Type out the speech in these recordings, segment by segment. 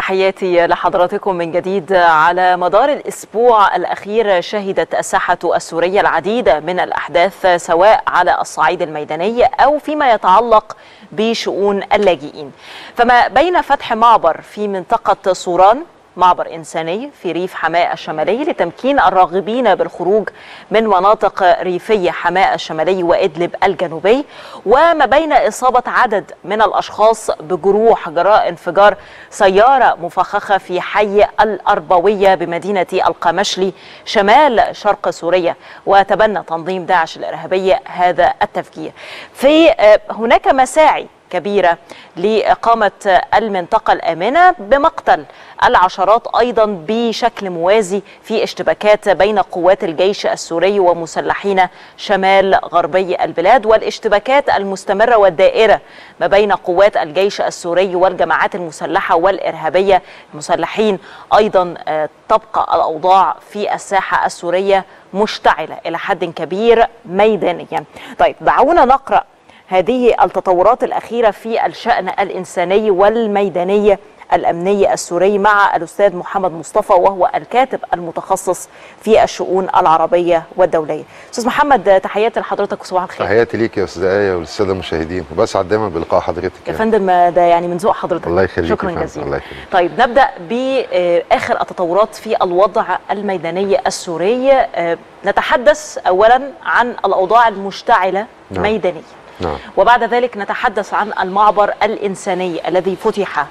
تحياتي لحضراتكم من جديد على مدار الاسبوع الاخير شهدت الساحه السوريه العديد من الاحداث سواء على الصعيد الميداني او فيما يتعلق بشؤون اللاجئين فما بين فتح معبر في منطقه صوران معبر إنساني في ريف حماة الشمالي لتمكين الراغبين بالخروج من مناطق ريفية حماة الشمالي وإدلب الجنوبي وما بين إصابة عدد من الأشخاص بجروح جراء انفجار سيارة مفخخة في حي الأربوية بمدينة القمشلي شمال شرق سوريا وتبنى تنظيم داعش الإرهابي هذا التفجير في هناك مساعي كبيرة لإقامة المنطقة الآمنة بمقتل العشرات أيضا بشكل موازي في اشتباكات بين قوات الجيش السوري ومسلحين شمال غربي البلاد والاشتباكات المستمرة والدائرة ما بين قوات الجيش السوري والجماعات المسلحة والإرهابية المسلحين أيضا تبقى الأوضاع في الساحة السورية مشتعلة إلى حد كبير ميدانيا طيب دعونا نقرأ هذه التطورات الأخيرة في الشأن الإنساني والميداني الأمني السوري مع الأستاذ محمد مصطفى وهو الكاتب المتخصص في الشؤون العربية والدولية أستاذ محمد تحياتي لحضرتك وصباح الخير تحياتي ليك يا أستاذ آية وللسادة المشاهدين وبسعد دايما بلقاء حضرتك يا فندم ده يعني من ذوق حضرتك الله يخليك شكرا جزيلا الله يخليك طيب نبدأ بآخر التطورات في الوضع الميداني السوري نتحدث أولا عن الأوضاع المشتعلة نعم. ميدانيا نعم وبعد ذلك نتحدث عن المعبر الإنساني الذي فتح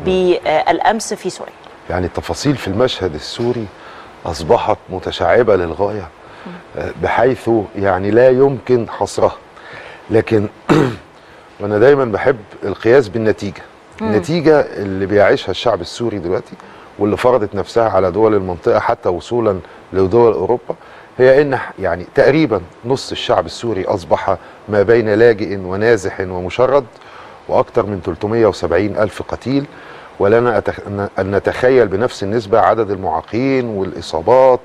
بالأمس في سوريا يعني التفاصيل في المشهد السوري أصبحت متشعبة للغاية بحيث يعني لا يمكن حصرها لكن وأنا دايما بحب القياس بالنتيجة النتيجة اللي بيعيشها الشعب السوري دلوقتي واللي فرضت نفسها على دول المنطقة حتى وصولا لدول أوروبا هي ان يعني تقريبا نص الشعب السوري اصبح ما بين لاجئ ونازح ومشرد واكثر من 370 الف قتيل ولنا أتخ... ان نتخيل بنفس النسبه عدد المعاقين والاصابات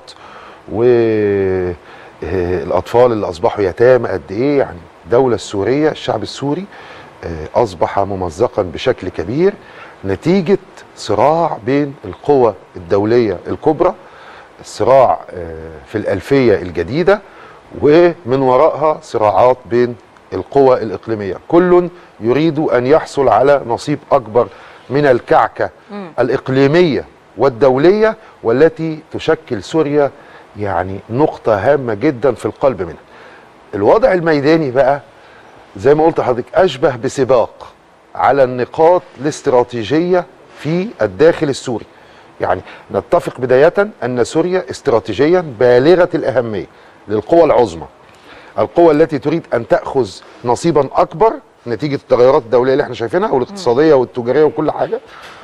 والاطفال اللي اصبحوا يتامى قد ايه يعني الدوله السوريه الشعب السوري اصبح ممزقا بشكل كبير نتيجه صراع بين القوى الدوليه الكبرى الصراع في الألفية الجديدة ومن وراءها صراعات بين القوى الإقليمية كل يريد أن يحصل على نصيب أكبر من الكعكة م. الإقليمية والدولية والتي تشكل سوريا يعني نقطة هامة جدا في القلب منها الوضع الميداني بقى زي ما قلت لحضرتك أشبه بسباق على النقاط الاستراتيجية في الداخل السوري يعني نتفق بداية أن سوريا استراتيجيا بالغة الأهمية للقوى العظمى القوى التي تريد أن تأخذ نصيبا أكبر نتيجة التغيرات الدولية اللي احنا شايفينها والاقتصادية والتجارية وكل حاجة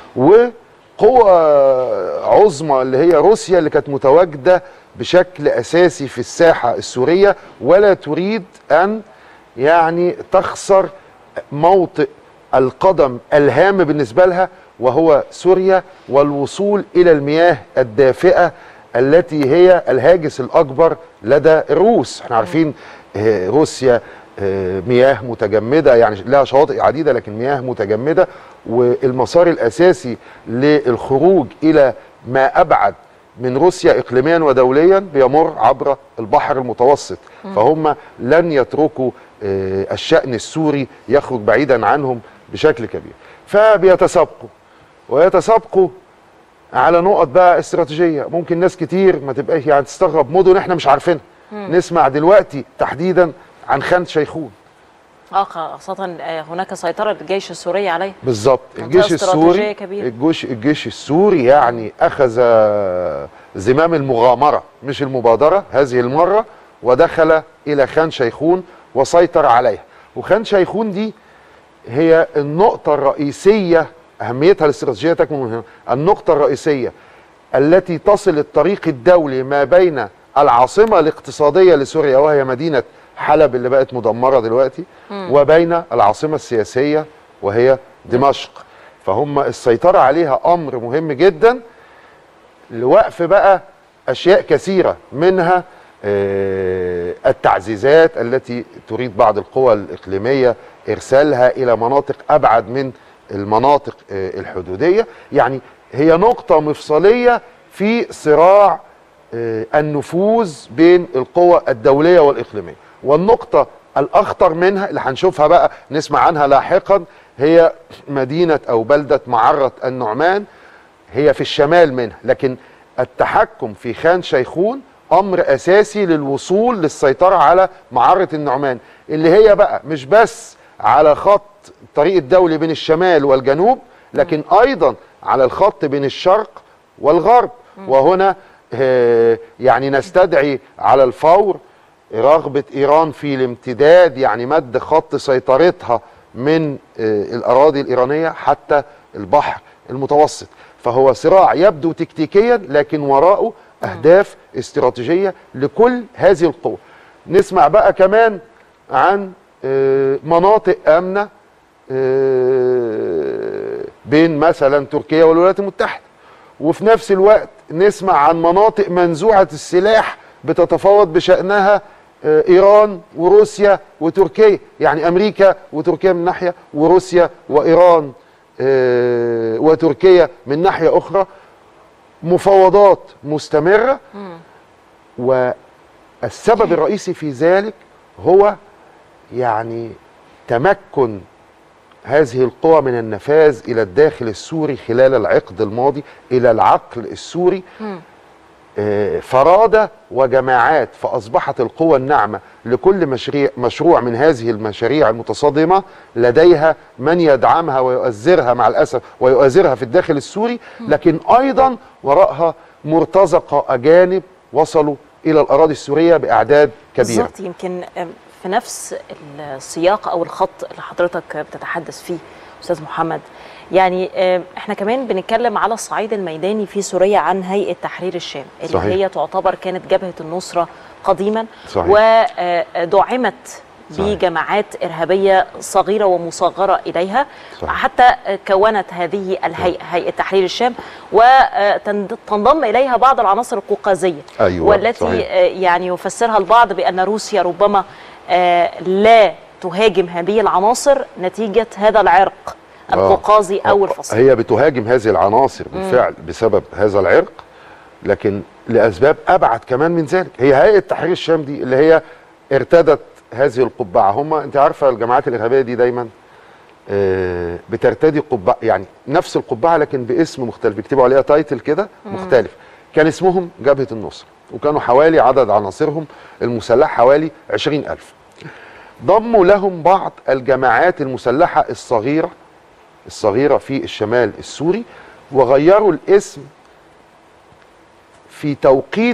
وقوى عظمى اللي هي روسيا اللي كانت متواجدة بشكل أساسي في الساحة السورية ولا تريد أن يعني تخسر موطئ القدم الهام بالنسبة لها وهو سوريا والوصول الى المياه الدافئه التي هي الهاجس الاكبر لدى الروس احنا عارفين روسيا مياه متجمده يعني لها شواطئ عديده لكن مياه متجمده والمسار الاساسي للخروج الى ما ابعد من روسيا اقليميا ودوليا بيمر عبر البحر المتوسط فهم لن يتركوا الشان السوري يخرج بعيدا عنهم بشكل كبير فبيتسابقوا ويتسابقوا على نقط بقى استراتيجيه ممكن ناس كتير ما تبقاش يعني تستغرب مدن احنا مش عارفينها نسمع دلوقتي تحديدا عن خان شيخون اه خاصة هناك سيطرة للجيش السوري عليه بالظبط الجيش السوري الجيش الجيش السوري يعني اخذ زمام المغامرة مش المبادرة هذه المرة ودخل الى خان شيخون وسيطر عليها وخان شيخون دي هي النقطة الرئيسية أهميتها الاستراتيجية تكمن من هنا النقطة الرئيسية التي تصل الطريق الدولي ما بين العاصمة الاقتصادية لسوريا وهي مدينة حلب اللي بقت مدمرة دلوقتي م. وبين العاصمة السياسية وهي دمشق فهم السيطرة عليها أمر مهم جدا لوقف بقى أشياء كثيرة منها التعزيزات التي تريد بعض القوى الإقليمية إرسالها إلى مناطق أبعد من المناطق الحدودية يعني هي نقطة مفصلية في صراع آه، النفوذ بين القوى الدولية والإقليمية والنقطة الأخطر منها اللي هنشوفها بقى نسمع عنها لاحقا هي مدينة أو بلدة معرة النعمان هي في الشمال منها لكن التحكم في خان شيخون امر اساسي للوصول للسيطره على معره النعمان اللي هي بقى مش بس على خط الطريق الدولي بين الشمال والجنوب لكن ايضا على الخط بين الشرق والغرب وهنا آه، يعني نستدعي على الفور رغبه ايران في الامتداد يعني مد خط سيطرتها من آه، الاراضي الايرانيه حتى البحر المتوسط فهو صراع يبدو تكتيكيا لكن وراءه اهداف استراتيجيه لكل هذه القوى نسمع بقى كمان عن آه، مناطق امنه آه، بين مثلا تركيا والولايات المتحده وفي نفس الوقت نسمع عن مناطق منزوعه السلاح بتتفاوض بشانها آه، ايران وروسيا وتركيا يعني امريكا وتركيا من ناحيه وروسيا وايران آه، وتركيا من ناحيه اخرى مفاوضات مستمره والسبب الرئيسي في ذلك هو يعني تمكن هذه القوى من النفاذ الى الداخل السوري خلال العقد الماضي الى العقل السوري آه، فرادة وجماعات فأصبحت القوى الناعمة لكل مشروع, مشروع من هذه المشاريع المتصادمة لديها من يدعمها ويؤزرها مع الأسف ويؤزرها في الداخل السوري لكن أيضا وراءها مرتزقة أجانب وصلوا إلى الأراضي السورية بأعداد كبيرة بالظبط يمكن آم، في نفس السياق او الخط اللي حضرتك بتتحدث فيه استاذ محمد يعني آم، احنا كمان بنتكلم على الصعيد الميداني في سوريا عن هيئه تحرير الشام اللي صحيح. هي تعتبر كانت جبهه النصره قديما صحيح. ودعمت صحيح. بجماعات ارهابيه صغيره ومصغره اليها صحيح. حتى كونت هذه الهيئه هيئه تحرير الشام وتنضم اليها بعض العناصر القوقازيه أيوة، والتي صحيح. آه، يعني يفسرها البعض بان روسيا ربما آه، لا تهاجم هذه العناصر نتيجه هذا العرق القوقازي او الفصيل هي بتهاجم هذه العناصر بالفعل بسبب هذا العرق لكن لاسباب ابعد كمان من ذلك هي هيئه تحرير الشام دي اللي هي ارتدت هذه القبعه هم انت عارفه الجماعات الارهابيه دي دايما آه، بترتدي قبعه يعني نفس القبعه لكن باسم مختلف بيكتبوا عليها تايتل كده مختلف كان اسمهم جبهه النصر وكانوا حوالي عدد عناصرهم المسلحه حوالي 20000 ضموا لهم بعض الجماعات المسلحه الصغيره الصغيرة في الشمال السوري وغيروا الاسم في توقيت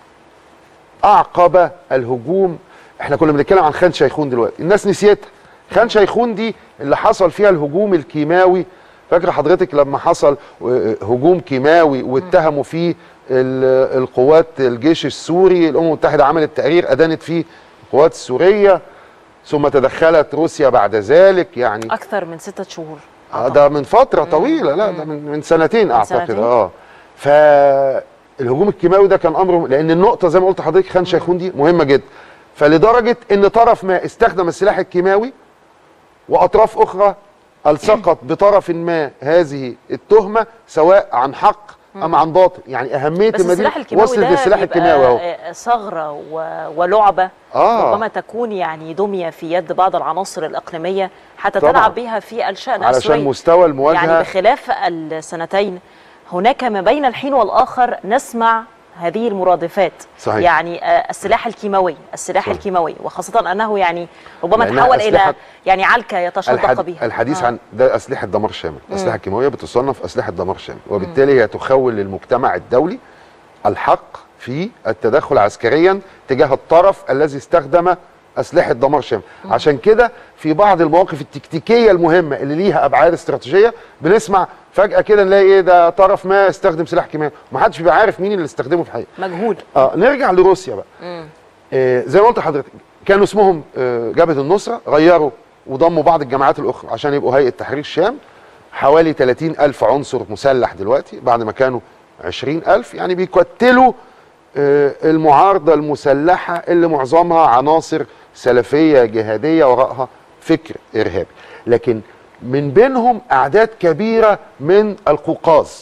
أعقب الهجوم احنا كنا بنتكلم عن خان شيخون دلوقتي الناس نسيتها خان شيخون دي اللي حصل فيها الهجوم الكيماوي فاكر حضرتك لما حصل آه، هجوم كيماوي واتهموا فيه ال- القوات الجيش السوري الامم المتحده عملت تقرير ادانت فيه القوات السوريه ثم تدخلت روسيا بعد ذلك يعني اكثر من ستة شهور آه ده من فتره طويله لا ده من من سنتين اعتقد سنتين؟ اه فالهجوم الكيماوي ده كان امر لان النقطه زي ما قلت لحضرتك خان شيخون دي مهمه جدا فلدرجه ان طرف ما استخدم السلاح الكيماوي واطراف اخرى الصقت بطرف ما هذه التهمه سواء عن حق ام عن باطل يعني اهميه بس السلاح الكيماوي وصلت ده للسلاح بيبقى الكيماوي اهو آه، ثغره و- ولعبه آه. ربما تكون يعني دميه في يد بعض العناصر الاقليميه حتى طبعاً. تلعب بها في الشان علشان السوري مستوى المواجهه يعني بخلاف السنتين هناك ما بين الحين والاخر نسمع هذه المرادفات صحيح. يعني آه، السلاح الكيماوي السلاح صحيح. الكيماوي وخاصه انه يعني ربما لأنها تحول الى أسلحة- يعني علكه يتشدق الحد... بها الحديث آه. عن ده اسلحه دمار شامل الاسلحه الكيماويه بتصنف اسلحه دمار شامل وبالتالي هي تخول للمجتمع الدولي الحق في التدخل عسكريا تجاه الطرف الذي استخدم اسلحه دمار شامل عشان كده في بعض المواقف التكتيكيه المهمه اللي ليها ابعاد استراتيجيه بنسمع فجاه كده نلاقي ايه ده طرف ما استخدم سلاح كيماوي ومحدش بيبقى عارف مين اللي استخدمه في الحقيقه مجهول اه نرجع لروسيا بقى آه زي ما قلت لحضرتك كانوا اسمهم آه جبهه النصره غيروا وضموا بعض الجماعات الاخرى عشان يبقوا هيئه تحرير الشام حوالي 30 ألف عنصر مسلح دلوقتي بعد ما كانوا 20 ألف يعني بيكتلوا آه المعارضه المسلحه اللي معظمها عناصر سلفيه جهاديه وراءها فكر ارهابي لكن من بينهم اعداد كبيره من القوقاز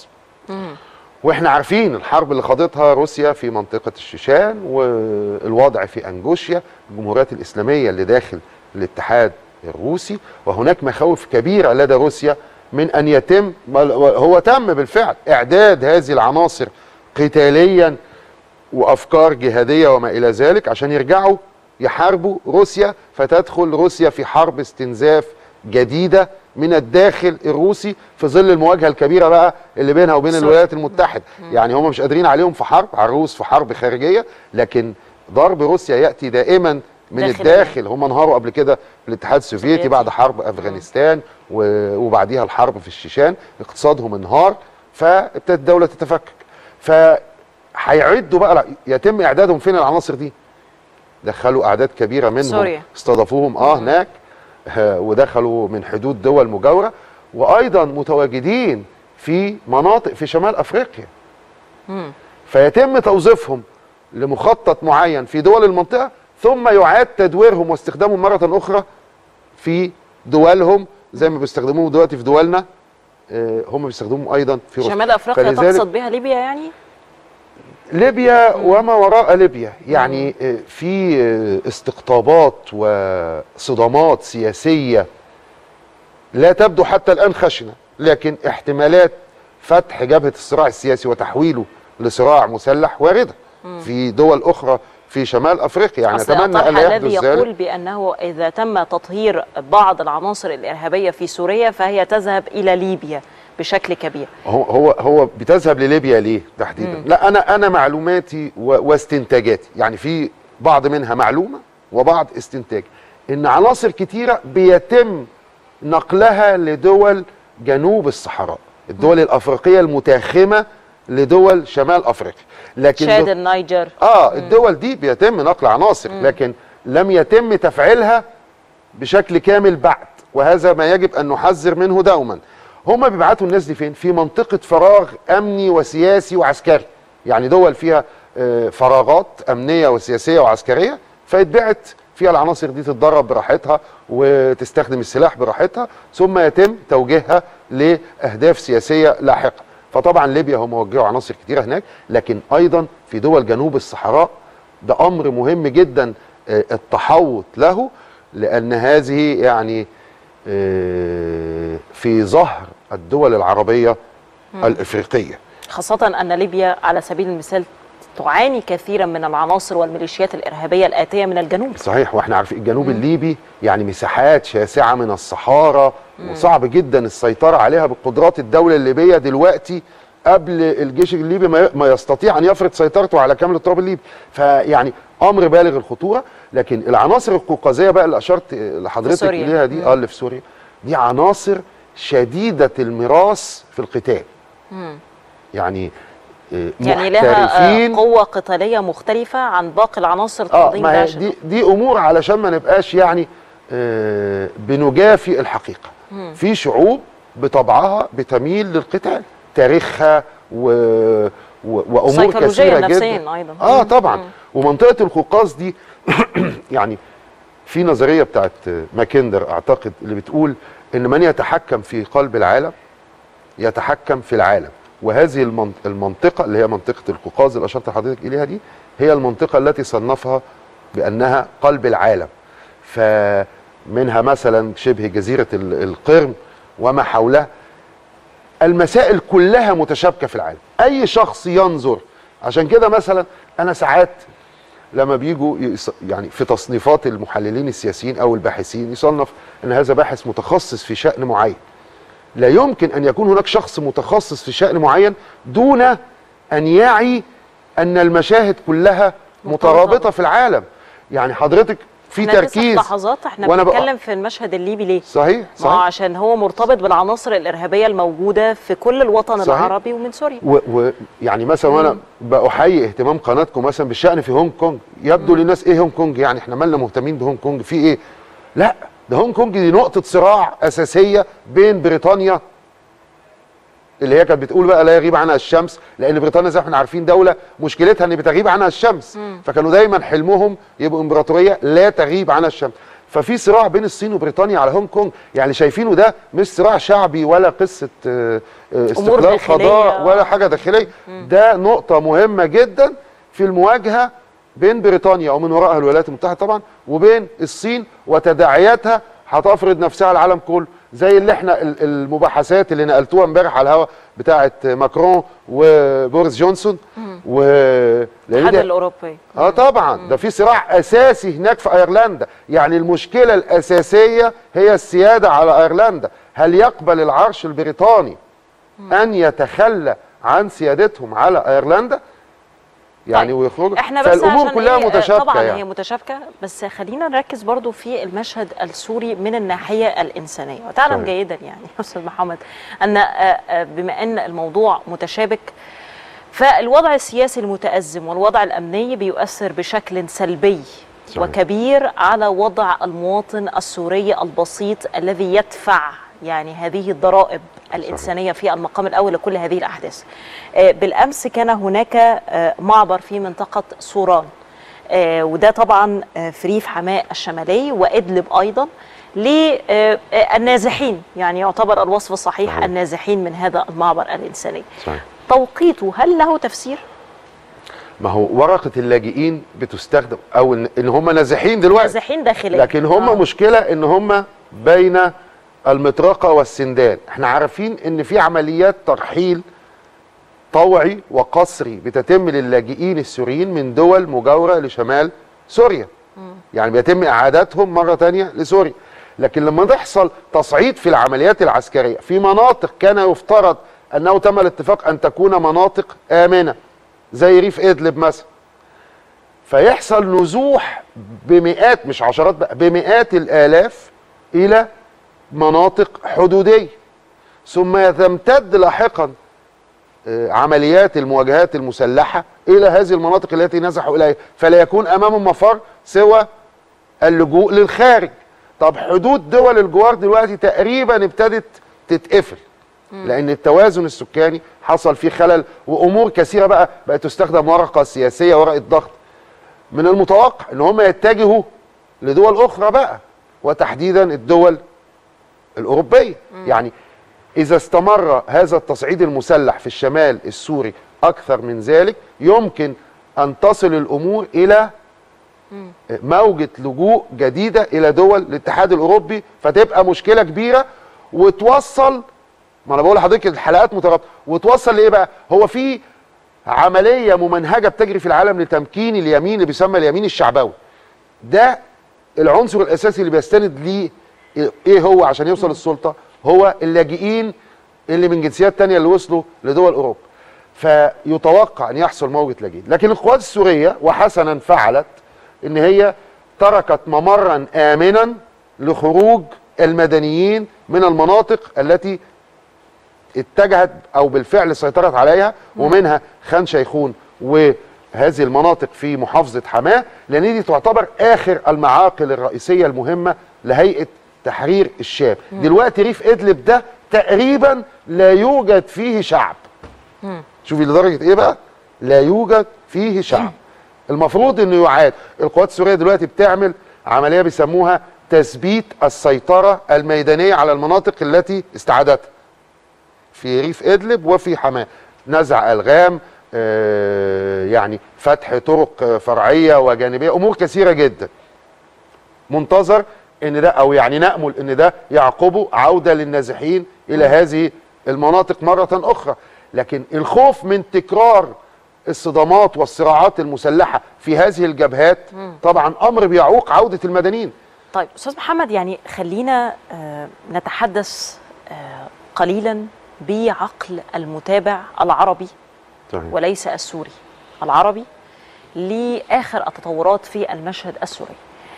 واحنا عارفين الحرب اللي خاضتها روسيا في منطقه الشيشان والوضع في انجوشيا الجمهوريات الاسلاميه اللي داخل الاتحاد الروسي وهناك مخاوف كبيره لدى روسيا من ان يتم هو تم بالفعل اعداد هذه العناصر قتاليا وافكار جهاديه وما الى ذلك عشان يرجعوا يحاربوا روسيا فتدخل روسيا في حرب استنزاف جديده من الداخل الروسي في ظل المواجهه الكبيره بقى اللي بينها وبين صح. الولايات المتحده يعني هم مش قادرين عليهم في حرب على الروس في حرب خارجيه لكن ضرب روسيا ياتي دائما من داخل الداخل هم انهاروا قبل كده في الاتحاد السوفيتي سوفيتي. بعد حرب افغانستان و- وبعديها الحرب في الشيشان اقتصادهم انهار فابتدت الدوله تتفكك فهيعدوا بقى لا، يتم اعدادهم فين العناصر دي دخلوا اعداد كبيره منهم سوريا. استضافوهم اه هناك آه، ودخلوا من حدود دول مجاوره وايضا متواجدين في مناطق في شمال افريقيا فيتم توظيفهم لمخطط معين في دول المنطقه ثم يعاد تدويرهم واستخدامهم مره اخرى في دولهم زي ما بيستخدموهم دلوقتي في دولنا آه، هم بيستخدموهم ايضا في روسيا شمال افريقيا فلذلك تقصد بها ليبيا يعني ليبيا وما وراء ليبيا يعني آه، في آه، استقطابات وصدامات سياسية لا تبدو حتى الآن خشنة لكن احتمالات فتح جبهة الصراع السياسي وتحويله لصراع مسلح واردة في دول أخرى في شمال أفريقيا يعني أصل أتمنى أطلح أن لا الذي يحدث يقول ذلك بأنه إذا تم تطهير بعض العناصر الإرهابية في سوريا فهي تذهب إلى ليبيا بشكل كبير هو هو هو بتذهب لليبيا ليه تحديدا؟ لا انا انا معلوماتي و- واستنتاجاتي يعني في بعض منها معلومه وبعض استنتاج ان عناصر كتيره بيتم نقلها لدول جنوب الصحراء الدول الافريقيه المتاخمه لدول شمال افريقيا لكن تشاد دو- النيجر اه الدول دي بيتم نقل عناصر لكن لم يتم تفعيلها بشكل كامل بعد وهذا ما يجب ان نحذر منه دوما هم بيبعتوا الناس دي فين في منطقه فراغ امني وسياسي وعسكري يعني دول فيها آه، فراغات امنيه وسياسيه وعسكريه فيتبعت فيها العناصر دي تتدرب براحتها وتستخدم السلاح براحتها ثم يتم توجيهها لاهداف سياسيه لاحقه فطبعا ليبيا هم وجهوا عناصر كتيره هناك لكن ايضا في دول جنوب الصحراء ده امر مهم جدا آه، التحوط له لان هذه يعني آه، في ظهر الدول العربيه الافريقيه خاصة أن ليبيا على سبيل المثال تعاني كثيرا من العناصر والميليشيات الإرهابية الآتية من الجنوب صحيح واحنا عارفين الجنوب الليبي يعني مساحات شاسعه من الصحارى وصعب جدا السيطره عليها بقدرات الدوله الليبيه دلوقتي قبل الجيش الليبي ما ما يستطيع ان يفرض سيطرته على كامل التراب الليبي فيعني امر بالغ الخطوره لكن العناصر القوقازيه بقى اللي اشرت لحضرتك سوريا. اليها دي اه اللي في سوريا دي عناصر شديده المراس في القتال يعني آه، يعني لها محترفين آه، قوة قتالية مختلفة عن باقي العناصر اه تنظيم ما هي داعش دي دي امور علشان ما نبقاش يعني آه بنجافي الحقيقه في شعوب بطبعها بتميل للقتال تاريخها و و وامور سيكولوجيا كثيره نفسيا جدا أيضا. اه مم. طبعا مم. ومنطقه القوقاز دي يعني في نظريه بتاعت ماكندر اعتقد اللي بتقول ان من يتحكم في قلب العالم يتحكم في العالم وهذه المن- المنطقة اللي هي منطقة القوقاز اللي أشرت حضرتك إليها دي هي المنطقة التي صنفها بأنها قلب العالم فمنها مثلا شبه جزيرة ال- القرم وما حولها المسائل كلها متشابكة في العالم أي شخص ينظر عشان كده مثلا أنا ساعات لما بيجوا يص- يعني في تصنيفات المحللين السياسيين أو الباحثين يصنف أن هذا باحث متخصص في شأن معين لا يمكن ان يكون هناك شخص متخصص في شأن معين دون ان يعي ان المشاهد كلها مترابطه في العالم يعني حضرتك في احنا لسه في تركيز لحظات احنا وأنا بقى- بنتكلم في المشهد الليبي ليه؟ صحيح ما هو صحيح عشان هو مرتبط بالعناصر الإرهابية الموجودة في كل الوطن صحيح. العربي ومن سوريا و و يعني مثلا وانا بأحيي اهتمام قناتكم مثلا بالشأن في هونج كونج يبدو للناس ايه هونج كونج يعني احنا مالنا مهتمين بهونج كونج في ايه لا ده هونج كونج دي نقطة صراع أساسية بين بريطانيا اللي هي كانت بتقول بقى لا يغيب عنها الشمس لان بريطانيا زي ما احنا عارفين دوله مشكلتها ان بتغيب عنها الشمس فكانوا دايما حلمهم يبقوا امبراطوريه لا تغيب عنها الشمس ففي صراع بين الصين وبريطانيا على هونج كونج يعني شايفينه ده مش صراع شعبي ولا قصه آه، استقلال داخلية. قضاء ولا حاجه داخليه ده نقطه مهمه جدا في المواجهه بين بريطانيا ومن وراءها الولايات المتحده طبعا وبين الصين وتداعياتها هتفرض نفسها على العالم كله زي اللي احنا ال- المباحثات اللي نقلتوها امبارح على الهواء بتاعه ماكرون وبوريس جونسون و لأن الاتحاد ده- الاوروبي اه طبعا ده في صراع اساسي هناك في ايرلندا يعني المشكله الاساسيه هي السياده على ايرلندا هل يقبل العرش البريطاني ان يتخلى عن سيادتهم على ايرلندا يعني طيب، ويخرجوا احنا بس فالامور عشان كلها إيه، متشابكه طبعا يعني هي متشابكه بس خلينا نركز برضو في المشهد السوري من الناحيه الانسانيه وتعلم صحيح. جيدا يعني استاذ محمد ان آه، آه، بما ان الموضوع متشابك فالوضع السياسي المتأزم والوضع الأمني بيؤثر بشكل سلبي صحيح. وكبير على وضع المواطن السوري البسيط الذي يدفع يعني هذه الضرائب الإنسانية في المقام الأول لكل هذه الأحداث آه، بالأمس كان هناك آه، معبر في منطقة سوران آه، وده طبعا آه، في ريف حماة الشمالي وإدلب أيضا للنازحين يعني يعتبر الوصف الصحيح صحيح. النازحين من هذا المعبر الإنساني صحيح. توقيته هل له تفسير؟ ما هو ورقه اللاجئين بتستخدم او ان إن هم نازحين دلوقتي نازحين داخليا لكن هم آه. مشكله ان هم بين المطرقه والسندان احنا عارفين ان في عمليات ترحيل طوعي وقسري بتتم للاجئين السوريين من دول مجاوره لشمال سوريا يعني بيتم اعادتهم مره تانية لسوريا لكن لما تحصل تصعيد في العمليات العسكريه في مناطق كان يفترض انه تم الاتفاق ان تكون مناطق امنه زي ريف ادلب مثلا فيحصل نزوح بمئات مش عشرات بقى بمئات الالاف الى مناطق حدوديه ثم تمتد لاحقا آه، عمليات المواجهات المسلحه الى هذه المناطق التي نزحوا اليها فلا يكون امامهم مفر سوى اللجوء للخارج طب حدود دول الجوار دلوقتي تقريبا ابتدت تتقفل لان التوازن السكاني حصل فيه خلل وامور كثيره بقى بقت تستخدم ورقه سياسيه ورقه ضغط من المتوقع ان هم يتجهوا لدول اخرى بقى وتحديدا الدول الاوروبيه يعني اذا استمر هذا التصعيد المسلح في الشمال السوري اكثر من ذلك يمكن ان تصل الامور الى موجة لجوء جديدة إلى دول الاتحاد الأوروبي فتبقى مشكلة كبيرة وتوصل ما أنا بقول لحضرتك الحلقات مترابطة وتوصل لإيه بقى؟ هو في عملية ممنهجة بتجري في العالم لتمكين اليمين اللي بيسمى اليمين الشعبوي ده العنصر الأساسي اللي بيستند ليه إيه هو عشان يوصل السلطة هو اللاجئين اللي من جنسيات تانية اللي وصلوا لدول أوروبا فيتوقع أن يحصل موجة لاجئين لكن القوات السورية وحسنا فعلت ان هي تركت ممرا امنا لخروج المدنيين من المناطق التي اتجهت او بالفعل سيطرت عليها ومنها خان شيخون وهذه المناطق في محافظه حماه لان دي تعتبر اخر المعاقل الرئيسيه المهمه لهيئه تحرير الشام دلوقتي ريف ادلب ده تقريبا لا يوجد فيه شعب شوفي لدرجه ايه بقى لا يوجد فيه شعب المفروض انه يعاد القوات السوريه دلوقتي بتعمل عمليه بيسموها تثبيت السيطره الميدانيه على المناطق التي استعادتها في ريف ادلب وفي حماه نزع الغام آه يعني فتح طرق آه، فرعيه وجانبيه امور كثيره جدا منتظر ان ده او يعني نامل ان ده يعقبه عوده للنازحين الى هذه المناطق مره اخرى لكن الخوف من تكرار الصدامات والصراعات المسلحه في هذه الجبهات طبعا امر بيعوق عوده المدنيين طيب استاذ محمد يعني خلينا آه، نتحدث آه، قليلا بعقل المتابع العربي صحيح. وليس السوري العربي لاخر التطورات في المشهد السوري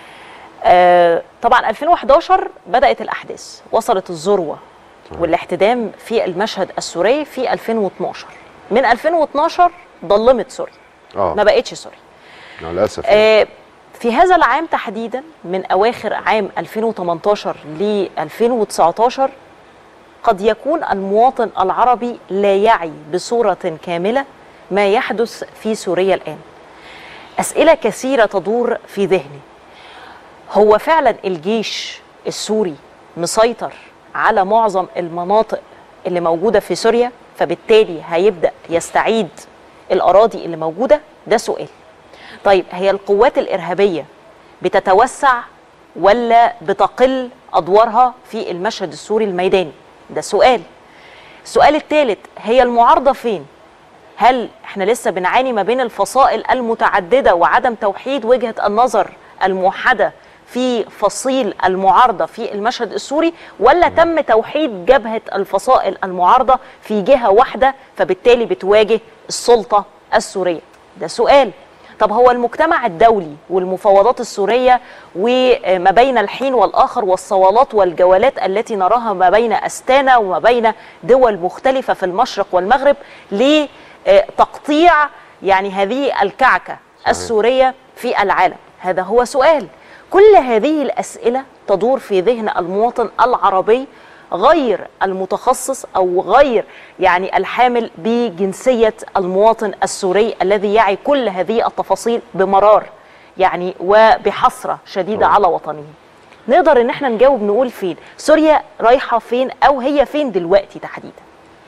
آه، طبعا 2011 بدات الاحداث وصلت الذروه والاحتدام في المشهد السوري في 2012 من 2012 ضلمت سوريا اه ما بقتش سوريا للاسف آه، في هذا العام تحديدا من اواخر عام 2018 ل 2019 قد يكون المواطن العربي لا يعي بصوره كامله ما يحدث في سوريا الان. اسئله كثيره تدور في ذهني. هو فعلا الجيش السوري مسيطر على معظم المناطق اللي موجوده في سوريا فبالتالي هيبدا يستعيد الاراضي اللي موجوده ده سؤال طيب هي القوات الارهابيه بتتوسع ولا بتقل ادوارها في المشهد السوري الميداني ده سؤال السؤال الثالث هي المعارضه فين هل احنا لسه بنعاني ما بين الفصائل المتعدده وعدم توحيد وجهه النظر الموحده في فصيل المعارضه في المشهد السوري ولا تم توحيد جبهه الفصائل المعارضه في جهه واحده فبالتالي بتواجه السلطه السوريه ده سؤال طب هو المجتمع الدولي والمفاوضات السوريه وما بين الحين والاخر والصوالات والجولات التي نراها ما بين استانا وما بين دول مختلفه في المشرق والمغرب لتقطيع يعني هذه الكعكه السوريه في العالم هذا هو سؤال كل هذه الاسئله تدور في ذهن المواطن العربي غير المتخصص او غير يعني الحامل بجنسيه المواطن السوري الذي يعي كل هذه التفاصيل بمرار يعني وبحسره شديده طبعا. على وطنه. نقدر ان احنا نجاوب نقول فين؟ سوريا رايحه فين او هي فين دلوقتي تحديدا؟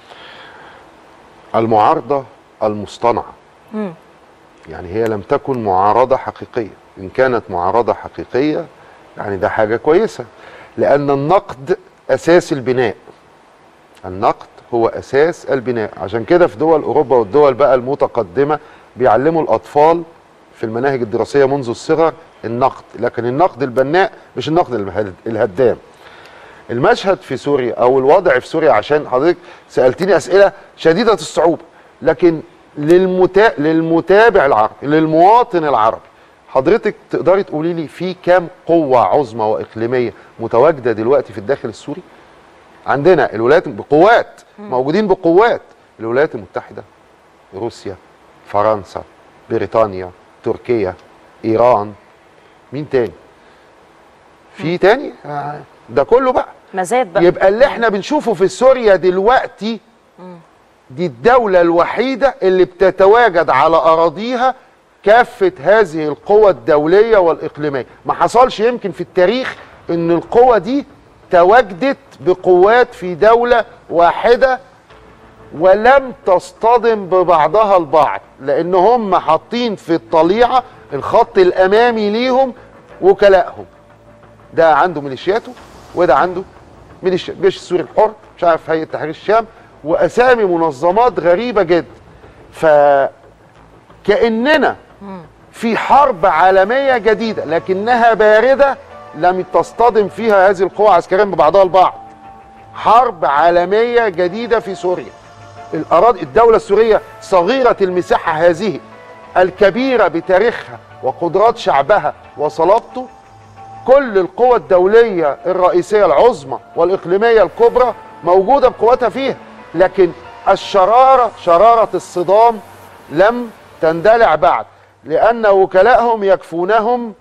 المعارضه المصطنعه يعني هي لم تكن معارضه حقيقيه ان كانت معارضه حقيقيه يعني ده حاجه كويسه لان النقد اساس البناء النقد هو اساس البناء عشان كده في دول اوروبا والدول بقى المتقدمه بيعلموا الاطفال في المناهج الدراسيه منذ الصغر النقد لكن النقد البناء مش النقد المهد- الهدام المشهد في سوريا او الوضع في سوريا عشان حضرتك سالتني اسئله شديده الصعوبه لكن للمتا... للمتابع العربي للمواطن العربي حضرتك تقدري تقولي لي في كام قوه عظمى واقليميه متواجده دلوقتي في الداخل السوري عندنا الولايات بقوات موجودين بقوات الولايات المتحده روسيا فرنسا بريطانيا تركيا ايران مين تاني في تاني آه، ده كله بقى مزاد بقى يبقى اللي احنا بنشوفه في سوريا دلوقتي دي الدولة الوحيدة اللي بتتواجد على أراضيها كافة هذه القوى الدولية والإقليمية ما حصلش يمكن في التاريخ ان القوى دي تواجدت بقوات في دولة واحدة ولم تصطدم ببعضها البعض لان هم حاطين في الطليعة الخط الامامي ليهم وكلائهم ده عنده ميليشياته وده عنده ميليشيا الجيش السوري الحر مش عارف هيئه تحرير الشام واسامي منظمات غريبه جدا فكاننا في حرب عالميه جديده لكنها بارده لم تصطدم فيها هذه القوى عسكريا ببعضها البعض حرب عالميه جديده في سوريا الاراضي الدوله السوريه صغيره المساحه هذه الكبيره بتاريخها وقدرات شعبها وصلابته كل القوى الدولية الرئيسية العظمى والإقليمية الكبرى موجودة بقوتها فيها لكن الشرارة شرارة الصدام لم تندلع بعد لأن وكلائهم يكفونهم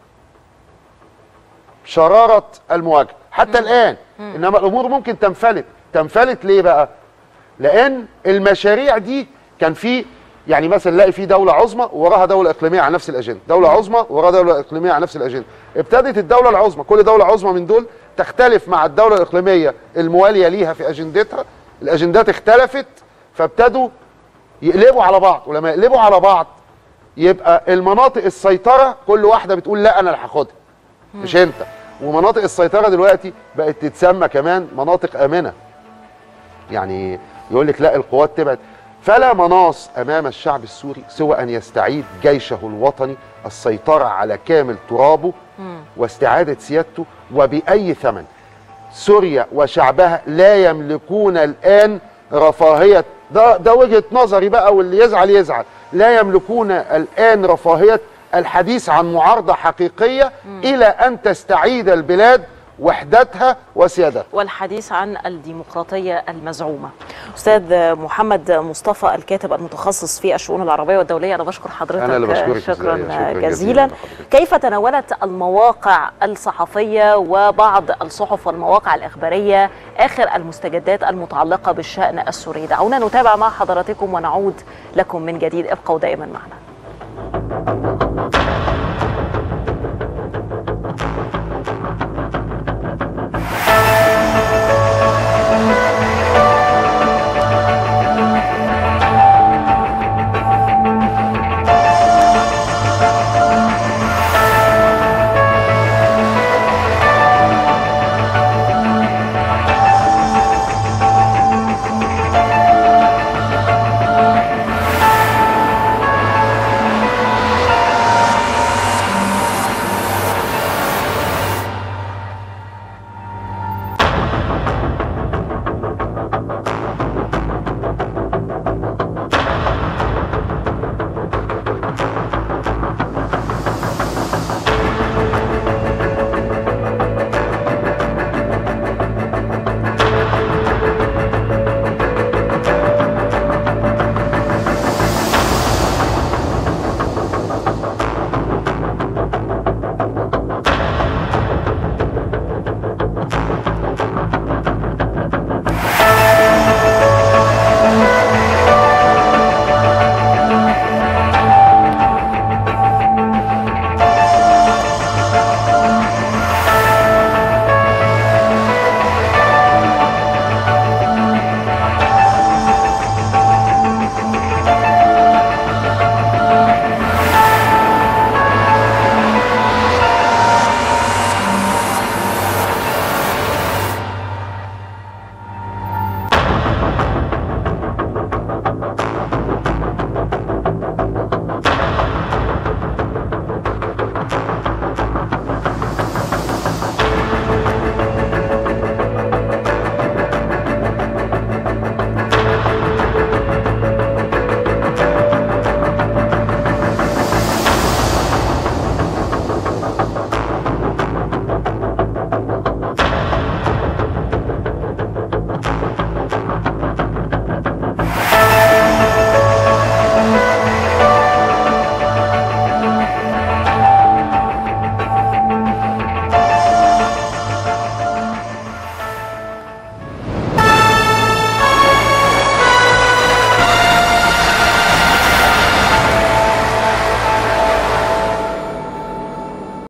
شرارة المواجهة حتى الآن إنما الأمور ممكن تنفلت تنفلت ليه بقى لأن المشاريع دي كان في يعني مثلا نلاقي في دولة عظمى وراها دولة إقليمية على نفس الأجندة دولة عظمى وراها دولة إقليمية على نفس الأجندة ابتدت الدولة العظمى كل دولة عظمى من دول تختلف مع الدولة الإقليمية الموالية ليها في أجندتها الأجندات اختلفت فابتدوا يقلبوا على بعض ولما يقلبوا على بعض يبقى المناطق السيطرة كل واحدة بتقول لا أنا اللي هاخدها مش أنت ومناطق السيطرة دلوقتي بقت تتسمى كمان مناطق آمنة يعني يقول لك لا القوات تبعد فلا مناص امام الشعب السوري سوى ان يستعيد جيشه الوطني السيطره على كامل ترابه واستعاده سيادته وباي ثمن سوريا وشعبها لا يملكون الان رفاهيه ده ده وجهه نظري بقى واللي يزعل يزعل لا يملكون الان رفاهيه الحديث عن معارضه حقيقيه الى ان تستعيد البلاد وحدتها وسيادتها والحديث عن الديمقراطية المزعومة أستاذ محمد مصطفى الكاتب المتخصص في الشؤون العربية والدولية أنا بشكر حضرتك أنا اللي بشكرك شكرا, إزاي. شكراً جزيلا, جزيلاً لحضرتك. كيف تناولت المواقع الصحفية وبعض الصحف والمواقع الإخبارية آخر المستجدات المتعلقة بالشأن السوري دعونا نتابع مع حضراتكم ونعود لكم من جديد ابقوا دائما معنا